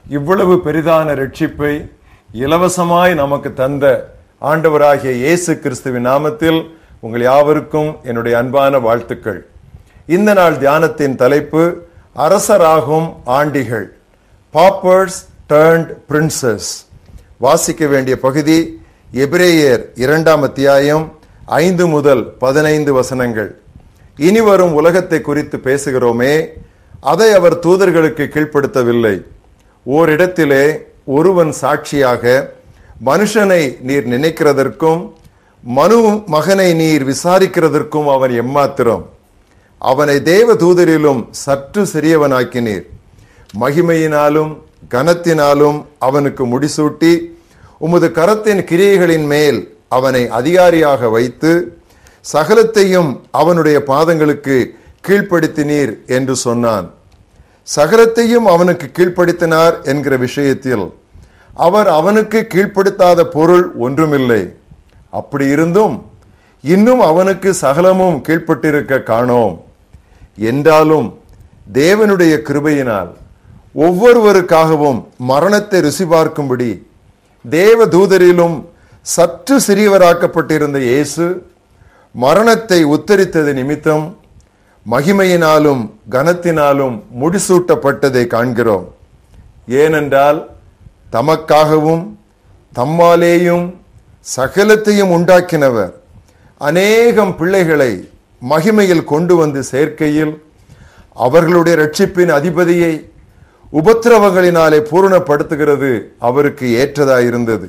இவ்வளவு பெரிதான ரட்சிப்பை இலவசமாய் நமக்கு தந்த ஆண்டவராகிய இயேசு கிறிஸ்துவின் நாமத்தில் உங்கள் யாவருக்கும் என்னுடைய அன்பான வாழ்த்துக்கள் இந்த நாள் தியானத்தின் தலைப்பு அரசராகும் ஆண்டிகள் பாப்பர்ஸ் டர்ன்ட் பிரின்சஸ் வாசிக்க வேண்டிய பகுதி எபிரேயர் இரண்டாம் அத்தியாயம் ஐந்து முதல் பதினைந்து வசனங்கள் இனி வரும் உலகத்தை குறித்து பேசுகிறோமே அதை அவர் தூதர்களுக்கு கீழ்ப்படுத்தவில்லை ஓரிடத்திலே ஒருவன் சாட்சியாக மனுஷனை நீர் நினைக்கிறதற்கும் மனு மகனை நீர் விசாரிக்கிறதற்கும் அவன் எம்மாத்திரம் அவனை தேவ தூதரிலும் சற்று சிறியவனாக்கினீர் மகிமையினாலும் கனத்தினாலும் அவனுக்கு முடிசூட்டி உமது கரத்தின் கிரியைகளின் மேல் அவனை அதிகாரியாக வைத்து சகலத்தையும் அவனுடைய பாதங்களுக்கு கீழ்ப்படுத்தினீர் என்று சொன்னான் சகலத்தையும் அவனுக்கு கீழ்ப்படுத்தினார் என்கிற விஷயத்தில் அவர் அவனுக்கு கீழ்ப்படுத்தாத பொருள் ஒன்றுமில்லை அப்படி இருந்தும் இன்னும் அவனுக்கு சகலமும் கீழ்ப்பட்டிருக்க காணோம் என்றாலும் தேவனுடைய கிருபையினால் ஒவ்வொருவருக்காகவும் மரணத்தை ருசி பார்க்கும்படி தேவ தூதரிலும் சற்று சிறியவராக்கப்பட்டிருந்த இயேசு மரணத்தை உத்தரித்தது நிமித்தம் மகிமையினாலும் கனத்தினாலும் முடிசூட்டப்பட்டதை காண்கிறோம் ஏனென்றால் தமக்காகவும் தம்மாலேயும் சகலத்தையும் உண்டாக்கினவர் அநேகம் பிள்ளைகளை மகிமையில் கொண்டு வந்து சேர்க்கையில் அவர்களுடைய ரட்சிப்பின் அதிபதியை உபத்திரவங்களினாலே பூரணப்படுத்துகிறது அவருக்கு ஏற்றதாயிருந்தது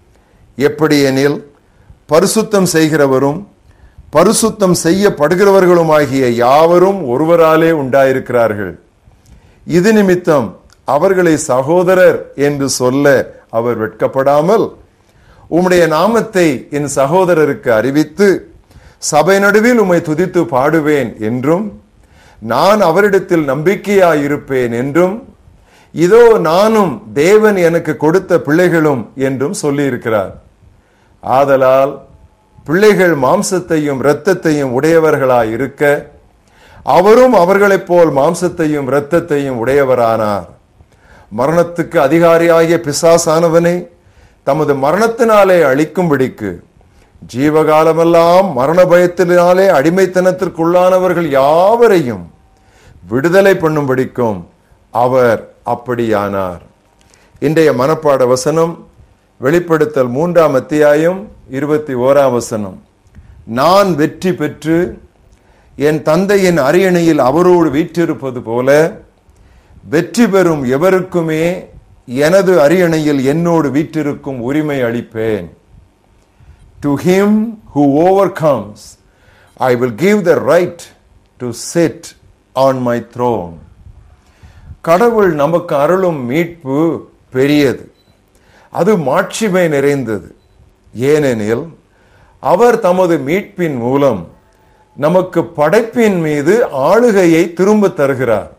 எப்படி எனில் பரிசுத்தம் செய்கிறவரும் பரிசுத்தம் செய்யப்படுகிறவர்களுமாகிய யாவரும் ஒருவராலே உண்டாயிருக்கிறார்கள் இது நிமித்தம் அவர்களை சகோதரர் என்று சொல்ல அவர் வெட்கப்படாமல் உம்முடைய நாமத்தை என் சகோதரருக்கு அறிவித்து சபை நடுவில் உம்மை துதித்து பாடுவேன் என்றும் நான் அவரிடத்தில் நம்பிக்கையாயிருப்பேன் என்றும் இதோ நானும் தேவன் எனக்கு கொடுத்த பிள்ளைகளும் என்றும் சொல்லியிருக்கிறார் ஆதலால் பிள்ளைகள் மாம்சத்தையும் இரத்தத்தையும் உடையவர்களாய் இருக்க அவரும் அவர்களைப் போல் மாம்சத்தையும் இரத்தத்தையும் உடையவரானார் மரணத்துக்கு அதிகாரியாகிய பிசாசானவனை தமது மரணத்தினாலே அழிக்கும்படிக்கு ஜீவகாலமெல்லாம் மரண பயத்தினாலே அடிமைத்தனத்திற்குள்ளானவர்கள் யாவரையும் விடுதலை பண்ணும்படிக்கும் அவர் அப்படியானார் இன்றைய மனப்பாட வசனம் வெளிப்படுத்தல் மூன்றாம் அத்தியாயம் இருபத்தி ஓராம் வசனம் நான் வெற்றி பெற்று என் தந்தையின் அரியணையில் அவரோடு வீற்றிருப்பது போல வெற்றி பெறும் எவருக்குமே எனது அரியணையில் என்னோடு வீற்றிருக்கும் உரிமை அளிப்பேன் to him who over comes I will give the right to sit on my throne கடவுள் நமக்கு அருளும் மீட்பு பெரியது அது மாட்சிமை நிறைந்தது ஏனெனில் அவர் தமது மீட்பின் மூலம் நமக்கு படைப்பின் மீது ஆளுகையை திரும்ப தருகிறார்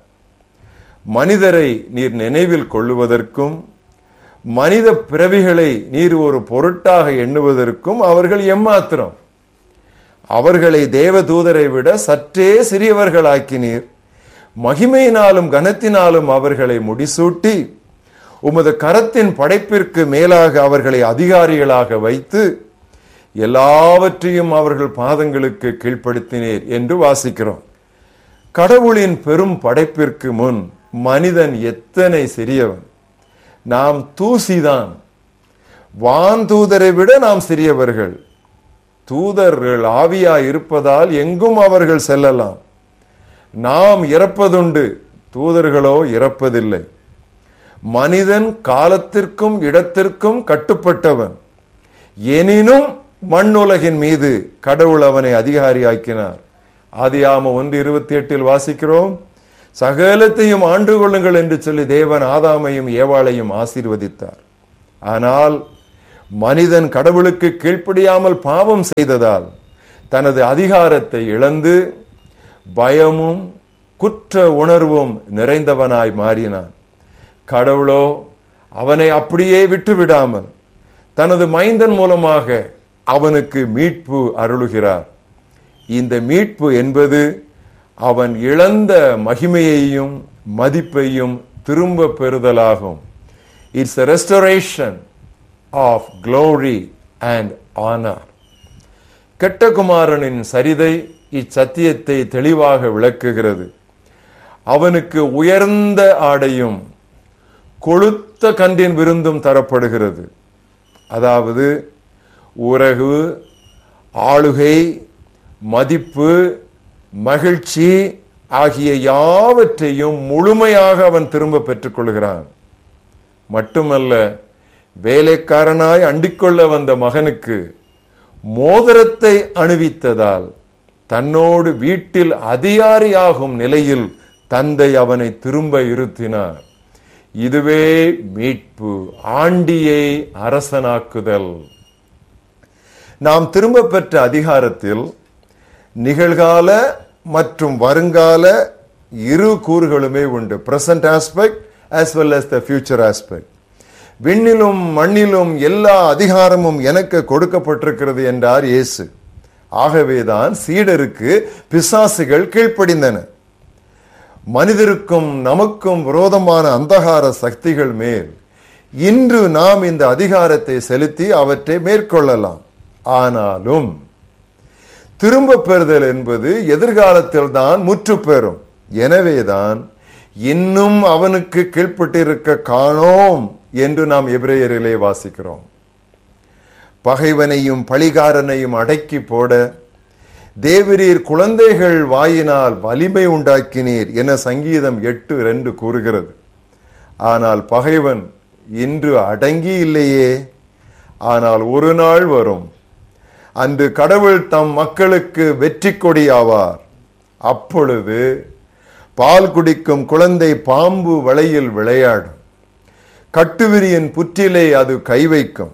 மனிதரை நீர் நினைவில் கொள்ளுவதற்கும் மனித பிறவிகளை நீர் ஒரு பொருட்டாக எண்ணுவதற்கும் அவர்கள் எம்மாத்திரம் அவர்களை தேவ தூதரை விட சற்றே சிறியவர்களாக்கினீர் மகிமையினாலும் கனத்தினாலும் அவர்களை முடிசூட்டி உமது கரத்தின் படைப்பிற்கு மேலாக அவர்களை அதிகாரிகளாக வைத்து எல்லாவற்றையும் அவர்கள் பாதங்களுக்கு கீழ்ப்படுத்தினீர் என்று வாசிக்கிறோம் கடவுளின் பெரும் படைப்பிற்கு முன் மனிதன் எத்தனை சிறியவன் நாம் தூசிதான் வான் தூதரை விட நாம் சிறியவர்கள் தூதர்கள் ஆவியா இருப்பதால் எங்கும் அவர்கள் செல்லலாம் நாம் இறப்பதுண்டு தூதர்களோ இறப்பதில்லை மனிதன் காலத்திற்கும் இடத்திற்கும் கட்டுப்பட்டவன் எனினும் மண்ணுலகின் மீது கடவுள் அவனை அதிகாரியாக்கினார் ஆதியாம ஒன்று இருபத்தி எட்டில் வாசிக்கிறோம் சகலத்தையும் ஆண்டு கொள்ளுங்கள் என்று சொல்லி தேவன் ஆதாமையும் ஏவாளையும் ஆசீர்வதித்தார் ஆனால் மனிதன் கடவுளுக்கு கீழ்ப்படியாமல் பாவம் செய்ததால் தனது அதிகாரத்தை இழந்து பயமும் குற்ற உணர்வும் நிறைந்தவனாய் மாறினான் கடவுளோ அவனை அப்படியே விட்டு விடாமல் தனது மைந்தன் மூலமாக அவனுக்கு மீட்பு அருளுகிறார் இந்த மீட்பு என்பது அவன் இழந்த மகிமையையும் மதிப்பையும் திரும்ப பெறுதலாகும் It's a restoration of glory and honor. கெட்ட குமாரனின் சரிதை இச்சத்தியத்தை தெளிவாக விளக்குகிறது அவனுக்கு உயர்ந்த ஆடையும் கொழுத்த கன்றின் விருந்தும் தரப்படுகிறது அதாவது உறகு ஆளுகை மதிப்பு மகிழ்ச்சி ஆகிய யாவற்றையும் முழுமையாக அவன் திரும்ப பெற்றுக்கொள்கிறான் மட்டுமல்ல வேலைக்காரனாய் அண்டிக்கொள்ள வந்த மகனுக்கு மோதிரத்தை அணிவித்ததால் தன்னோடு வீட்டில் அதிகாரியாகும் நிலையில் தந்தை அவனை திரும்ப இருத்தினார் இதுவே மீட்பு ஆண்டியை அரசனாக்குதல் நாம் திரும்ப பெற்ற அதிகாரத்தில் நிகழ்கால மற்றும் வருங்கால இரு கூறுகளுமே உண்டு present aspect as well as the future aspect விண்ணிலும் மண்ணிலும் எல்லா அதிகாரமும் எனக்கு கொடுக்கப்பட்டிருக்கிறது என்றார் இயேசு ஆகவேதான் சீடருக்கு பிசாசுகள் கீழ்ப்படிந்தன மனிதருக்கும் நமக்கும் விரோதமான அந்தகார சக்திகள் மேல் இன்று நாம் இந்த அதிகாரத்தை செலுத்தி அவற்றை மேற்கொள்ளலாம் ஆனாலும் திரும்ப பெறுதல் என்பது எதிர்காலத்தில் தான் முற்று பெறும் எனவேதான் இன்னும் அவனுக்கு கீழ்ப்பட்டிருக்க காணோம் என்று நாம் எபிரேயரிலே வாசிக்கிறோம் பகைவனையும் பழிகாரனையும் அடக்கி போட தேவரீர் குழந்தைகள் வாயினால் வலிமை உண்டாக்கினீர் என சங்கீதம் எட்டு ரெண்டு கூறுகிறது ஆனால் பகைவன் இன்று அடங்கி இல்லையே ஆனால் ஒரு நாள் வரும் அன்று கடவுள் தம் மக்களுக்கு வெற்றி கொடியாவார் அப்பொழுது பால் குடிக்கும் குழந்தை பாம்பு வலையில் விளையாடும் கட்டுவிரியின் புற்றிலே அது கை வைக்கும்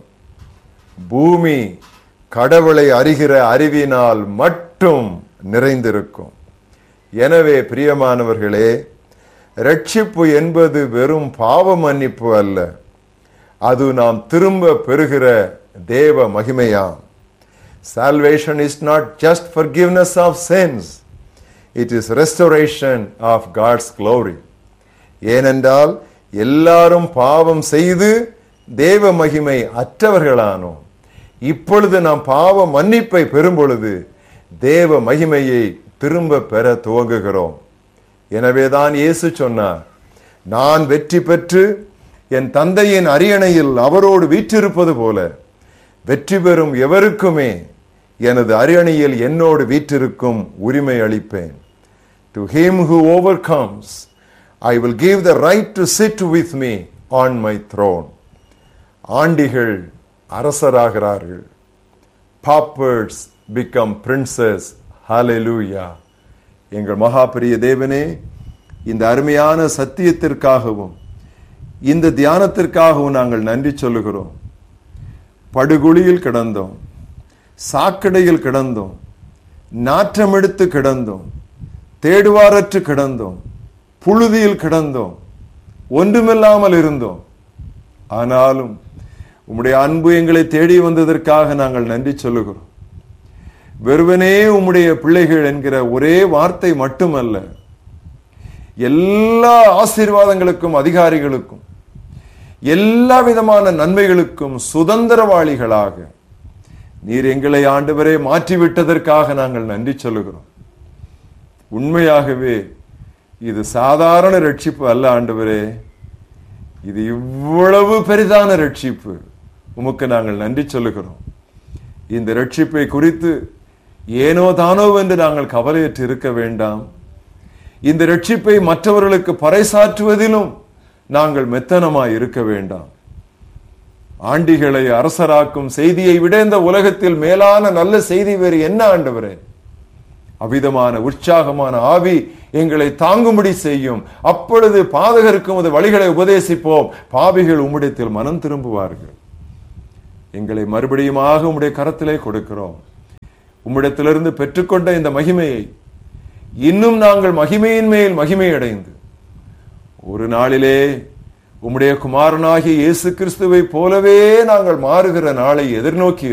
பூமி கடவுளை அறிகிற அறிவினால் மட்டும் நிறைந்திருக்கும் எனவே பிரியமானவர்களே ரட்சிப்பு என்பது வெறும் பாவ மன்னிப்பு அல்ல அது நாம் திரும்ப பெறுகிற தேவ மகிமையாம் salvation is not just forgiveness of sins it is restoration of god's glory ஏனென்றால் எல்லாரும் பாவம் செய்து தேவ மகிமை அற்றவர்களானோம் இப்பொழுது நாம் பாவ மன்னிப்பை பெறும் பொழுது தேவ மகிமையை திரும்ப பெற துவங்குகிறோம் எனவேதான் இயேசு சொன்னார் நான் வெற்றி பெற்று என் தந்தையின் அரியணையில் அவரோடு வீற்றிருப்பது போல வெற்றி பெறும் எவருக்குமே எனது அரியணையில் என்னோடு வீற்றிருக்கும் உரிமை அளிப்பேன் to him who over comes I will give the right to sit with me on my throne ஆண்டிகள் அரசராகிறார்கள் பாப்பர்ட்ஸ் பிகம் பிரின்சஸ் ஹalleluya எங்கள் மகாபிரிய தேவனே இந்த அருமையான சத்தியத்திற்காகவும் இந்த தியானத்திற்காகவும் நாங்கள் நன்றி சொல்லுகிறோம் படுகுழியில் கிடந்தோம் சாக்கடையில் கிடந்தோம் நாற்றமெடுத்து கிடந்தோம் தேடுவாரற்று கிடந்தோம் புழுதியில் கிடந்தோம் ஒன்றுமில்லாமல் இருந்தோம் ஆனாலும் உம்முடைய அன்பு எங்களை தேடி வந்ததற்காக நாங்கள் நன்றி சொல்லுகிறோம் வெறுவனே உம்முடைய பிள்ளைகள் என்கிற ஒரே வார்த்தை மட்டுமல்ல எல்லா ஆசீர்வாதங்களுக்கும் அதிகாரிகளுக்கும் எல்லா விதமான நன்மைகளுக்கும் சுதந்திரவாளிகளாக நீர் எங்களை ஆண்டவரே மாற்றிவிட்டதற்காக நாங்கள் நன்றி சொல்லுகிறோம் உண்மையாகவே இது சாதாரண ரட்சிப்பு அல்ல ஆண்டவரே இது இவ்வளவு பெரிதான ரட்சிப்பு உமக்கு நாங்கள் நன்றி சொல்லுகிறோம் இந்த ரட்சிப்பை குறித்து ஏனோ தானோ என்று நாங்கள் கவலையற்று இருக்க வேண்டாம் இந்த ரட்சிப்பை மற்றவர்களுக்கு பறைசாற்றுவதிலும் நாங்கள் மெத்தனமாய் இருக்க வேண்டாம் ஆண்டிகளை அரசராக்கும் செய்தியை விட இந்த உலகத்தில் மேலான நல்ல செய்தி வேறு என்ன ஆண்டவரே அவிதமான உற்சாகமான ஆவி எங்களை தாங்கும்படி செய்யும் அப்பொழுது பாதகருக்கும் அது வழிகளை உபதேசிப்போம் பாவிகள் உம்மிடத்தில் மனம் திரும்புவார்கள் எங்களை மறுபடியுமாக உம்முடைய கரத்திலே கொடுக்கிறோம் உம்மிடத்திலிருந்து பெற்றுக்கொண்ட இந்த மகிமையை இன்னும் நாங்கள் மகிமையின் மேல் மகிமை அடைந்து ஒரு நாளிலே உம்முடைய குமாரனாகிய இயேசு கிறிஸ்துவை போலவே நாங்கள் மாறுகிற நாளை எதிர்நோக்கி